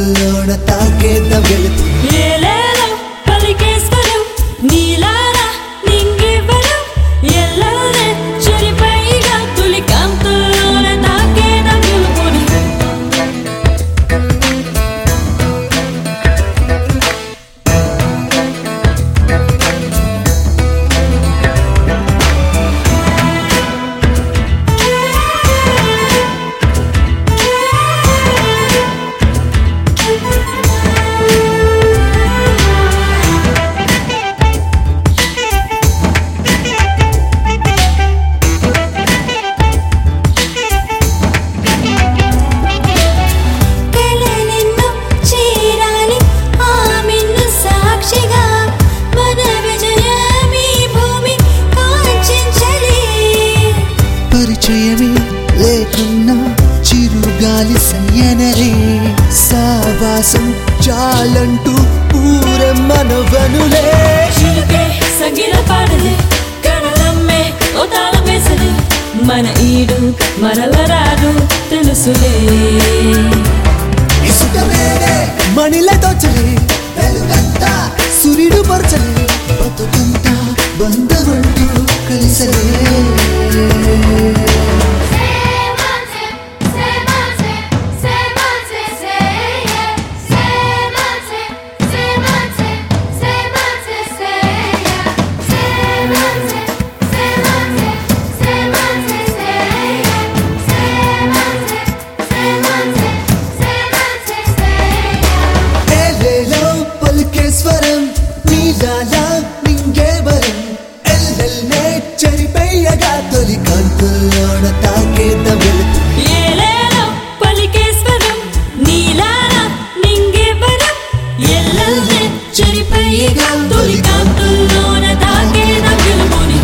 కాంతుల్లోన తాకేద్దాం వెళుతూ ఏలేలో పలికేశ్వరం నీలారా నింగివ్వరం ఎల్లనే చెరిపైగా తొలి కాంతుల్లోన తాకేద గెలుపుని కలలెన్నో చేరాలి ఆమెను సాక్షిగా మన విజయమీ భూమి కాంక్షించలే పరిచయమే లేకున్నా చిరుగాలి సయ్యనలే సావాసం చాలంటూ పూరమ్మనవనులే చిలుకే సగిల పాడలే కడలమ్మే ఓ తాళం వేసలే మన ఈడు మరల రాదు తెలుసులే ఇసుక వేడే మణిల దోచలే వెలుగంతా సూర్యుడు పరచలే బతుకంతా బంధమంటూ కలిసలే ఏలేలో పలికే స్వరం నీలాలా నింగే వరం ఎల్లెల్నే చెరిపెయ్యగా తొలి కాంతుల్లోన తాకేద్దాం వెళుతూ ఏలేలో పలికేశ్వరం నీలారా నింగివ్వరం ఎల్లల్నే చెరిపైగా తొలి కాంతుల్లోన తాకేద గెలుపుని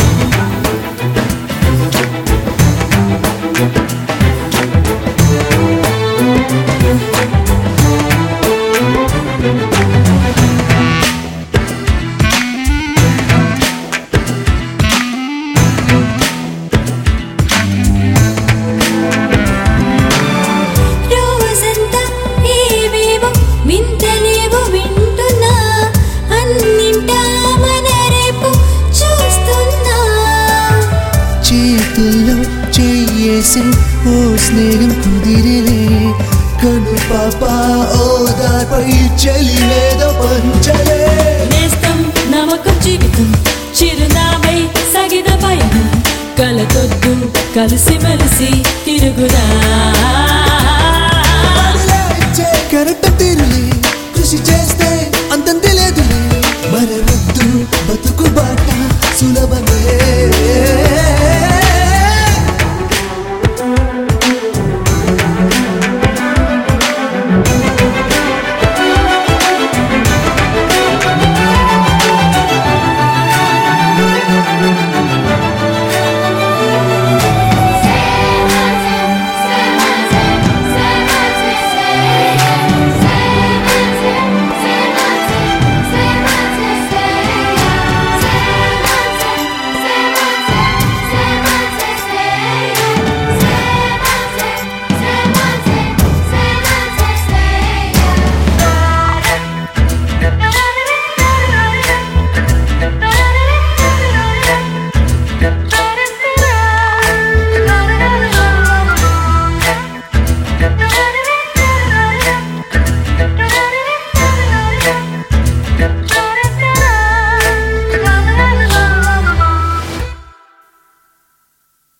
రోజంతా ఏవేవో వింతలేవో వింటున్నా అన్నింటా మన రేపు చూస్తున్నా చేతుల్లో చేయేసి ఓ స్నేహం కుదిరిలే కను పాప ఓదార్పై చెలిలేదో పంచలే నేస్తం నమ్మకం జీవితం చిరునామై సగిద పయనం కలతొద్దు కలిసి మెలిసి తిరుగుదా కరెక్ట్ తీరులే కృషి చేసి